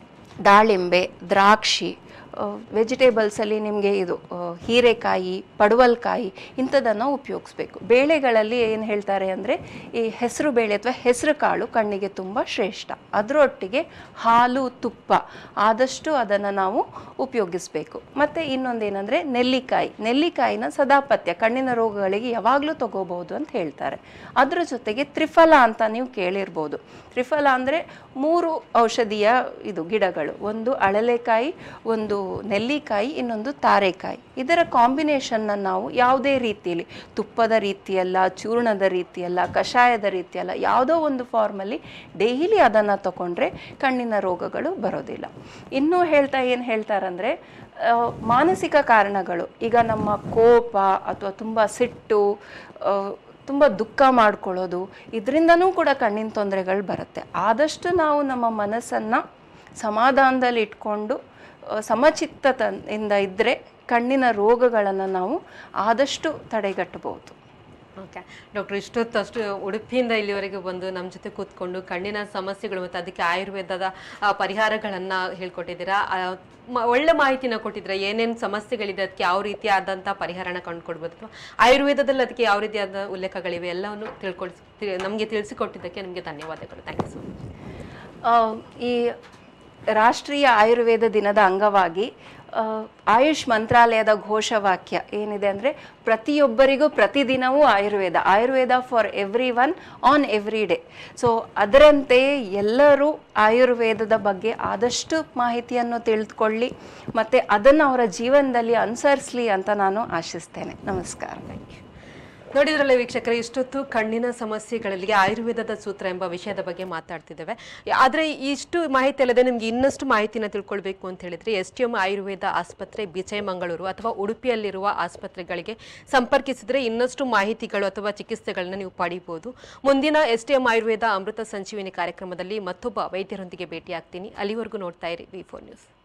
ದಾಳಿಂಬೆ ದ್ರಾಕ್ಷಿ ವೆಜಿಟೇಬಲ್ಸಲ್ಲಿ ನಿಮಗೆ ಇದು ಆ, ಹೀರೆಕಾಯಿ ಪಡವಲ್ಕಾಯಿ ಇಂಥದನ್ನು ಉಪಯೋಗಿಸ್ಬೇಕು ಬೇಳೆಗಳಲ್ಲಿ ಏನು ಹೇಳ್ತಾರೆ ಅಂದರೆ ಈ ಹೆಸರು ಬೇಳೆ ಅಥವಾ ಹೆಸರು ಕಾಳು ಕಣ್ಣಿಗೆ ತುಂಬ ಶ್ರೇಷ್ಠ ಅದರೊಟ್ಟಿಗೆ ಹಾಲು ತುಪ್ಪ ಆದಷ್ಟು ಅದನ್ನು ನಾವು ಉಪಯೋಗಿಸ್ಬೇಕು ಮತ್ತು ಇನ್ನೊಂದೇನೆಂದರೆ ನೆಲ್ಲಿಕಾಯಿ ನೆಲ್ಲಿಕಾಯಿನ ಸದಾಪತ್ಯ ಕಣ್ಣಿನ ರೋಗಗಳಿಗೆ ಯಾವಾಗಲೂ ತಗೋಬಹುದು ಅಂತ ಹೇಳ್ತಾರೆ ಅದ್ರ ಜೊತೆಗೆ ತ್ರಿಫಲ ಅಂತ ನೀವು ಕೇಳಿರ್ಬೋದು ತ್ರಿಫಲ ಅಂದರೆ ಮೂರು ಔಷಧಿಯ ಇದು ಗಿಡಗಳು ಒಂದು ಅಳಲೆಕಾಯಿ ಒಂದು ನೆಲ್ಲಿಕಾಯಿ ಇನ್ನೊಂದು ತಾರೆಕಾಯಿ ಇದರ ಕಾಂಬಿನೇಷನ್ನ ನಾವು ಯಾವುದೇ ರೀತಿಯಲ್ಲಿ ತುಪ್ಪದ ರೀತಿಯಲ್ಲ ಚೂರ್ಣದ ರೀತಿಯಲ್ಲ ಕಷಾಯದ ರೀತಿಯಲ್ಲ ಯಾವುದೋ ಒಂದು ಫಾರ್ಮಲ್ಲಿ ಡೈಲಿ ಅದನ್ನು ತಗೊಂಡ್ರೆ ಕಣ್ಣಿನ ರೋಗಗಳು ಬರೋದಿಲ್ಲ ಇನ್ನೂ ಹೇಳ್ತಾ ಏನು ಹೇಳ್ತಾರಂದರೆ ಆ, ಮಾನಸಿಕ ಕಾರಣಗಳು ಈಗ ನಮ್ಮ ಕೋಪ ಅಥವಾ ತುಂಬ ಸಿಟ್ಟು ಆ, ತುಂಬ ದುಃಖ ಮಾಡ್ಕೊಳ್ಳೋದು ಇದರಿಂದನೂ ಕೂಡ ಕಣ್ಣಿನ ತೊಂದರೆಗಳು ಬರುತ್ತೆ ಆದಷ್ಟು ನಾವು ನಮ್ಮ ಮನಸ್ಸನ್ನು ಸಮಾಧಾನದಲ್ಲಿ ಇಟ್ಕೊಂಡು ಆ, ಸಮಚಿತ್ತತೆಯಿಂದ ಇದ್ದರೆ ಕಣ್ಣಿನ ರೋಗಗಳನ್ನು ನಾವು ಆದಷ್ಟು ತಡೆಗಟ್ಟಬಹುದು ಓಕೆ ಡಾಕ್ಟರ್ ಇಷ್ಟೊತ್ತು ಅಷ್ಟು ಉಡುಪಿಯಿಂದ ಇಲ್ಲಿವರೆಗೆ ಬಂದು ನಮ್ಮ ಜೊತೆ ಕೂತ್ಕೊಂಡು ಕಣ್ಣಿನ ಸಮಸ್ಯೆಗಳು ಮತ್ತು ಅದಕ್ಕೆ ಆಯುರ್ವೇದದ ಆ, ಪರಿಹಾರಗಳನ್ನ ಹೇಳ್ಕೊಟ್ಟಿದ್ದೀರಾ ಆ, ಮ- ಒಳ್ಳೆ ಮಾಹಿತಿನ ಕೊಟ್ಟಿದ್ದೀರಾ ಏನೇನು ಸಮಸ್ಯೆಗಳಿದೆ ಅದಕ್ಕೆ ಯಾವ ರೀತಿಯಾದಂಥ ಪರಿಹಾರನ ಕಂಡುಕೊಡ್ಬೋದು ಅಥವಾ ಆಯುರ್ವೇದದಲ್ಲಿ ಅದಕ್ಕೆ ಯಾವ ರೀತಿಯಾದ ಉಲ್ಲೇಖಗಳಿವೆ ಎಲ್ಲವನ್ನು ತಿಳ್ಕೊಳ್ಸಿ ನಮಗೆ ತಿಳಿಸಿಕೊಟ್ಟಿದ್ದಕ್ಕೆ ನಿಮಗೆ ಧನ್ಯವಾದಗಳು ಥ್ಯಾಂಕ್ ಯು ಸೊ ಮಚ್ ಆ, ಈ ರಾಷ್ಟ್ರೀಯ ಆಯುರ್ವೇದ ದಿನದ ಅಂಗವಾಗಿ ಆ, ಆಯುಷ್ ಮಂತ್ರಾಲಯದ ಘೋಷವಾಕ್ಯ ಏನಿದೆ ಅಂದರೆ ಪ್ರತಿಯೊಬ್ಬರಿಗೂ ಪ್ರತಿದಿನವೂ Ayurveda Ayurveda for everyone on every day so ಅದರಂತೆ ಎಲ್ಲರೂ ಆಯುರ್ವೇದದ ಬಗ್ಗೆ ಆದಷ್ಟು ಮಾಹಿತಿಯನ್ನು ತಿಳಿದುಕೊಳ್ಳಿ ಮತ್ತು ಅದನ್ನು ಅವರ ಜೀವನದಲ್ಲಿ ಅನುಸರಿಸಲಿ ಅಂತ ನಾನು ಆಶಿಸ್ತೇನೆ ನಮಸ್ಕಾರ ನೋಡಿದ್ರಲ್ಲ ವೀಕ್ಷಕರೇ ಇಷ್ಟೊತ್ತು ಕಣ್ಣಿನ ಸಮಸ್ಯೆಗಳಲ್ಲಿ ಆಯುರ್ವೇದದ ಸೂತ್ರ ಎಂಬ ವಿಷಯದ ಬಗ್ಗೆ ಮಾತಾಡ್ತಿದ್ದೇವೆ ಆದರೆ ಇಷ್ಟು ಮಾಹಿತಿ ಅಲ್ಲದೆ ನಿಮ್ಗೆ ಇನ್ನಷ್ಟು ಮಾಹಿತಿನ ತಿಳ್ಕೊಳ್ಬೇಕು ಅಂತ ಹೇಳಿದ್ರೆ ಎಸ್ ಟಿ ಎಂ ಆಯುರ್ವೇದ ಆಸ್ಪತ್ರೆ ಬಿಜಯ ಮಂಗಳೂರು ಅಥವಾ ಉಡುಪಿಯಲ್ಲಿರುವ ಆಸ್ಪತ್ರೆಗಳಿಗೆ ಸಂಪರ್ಕಿಸಿದ್ರೆ ಇನ್ನಷ್ಟು ಮಾಹಿತಿಗಳು ಅಥವಾ ಚಿಕಿತ್ಸೆಗಳನ್ನ ನೀವು ಪಡಿಬೋದು ಮುಂದಿನ S T M Ayurveda Amrutha Sanjeevini ಕಾರ್ಯಕ್ರಮದಲ್ಲಿ ಮತ್ತೊಬ್ಬ ವೈದ್ಯರೊಂದಿಗೆ ಭೇಟಿಯಾಗ್ತೀನಿ ಅಲ್ಲಿವರೆಗೂ ನೋಡ್ತಾ ಇರಿ ವಿ ಫೋರ್ ನ್ಯೂಸ್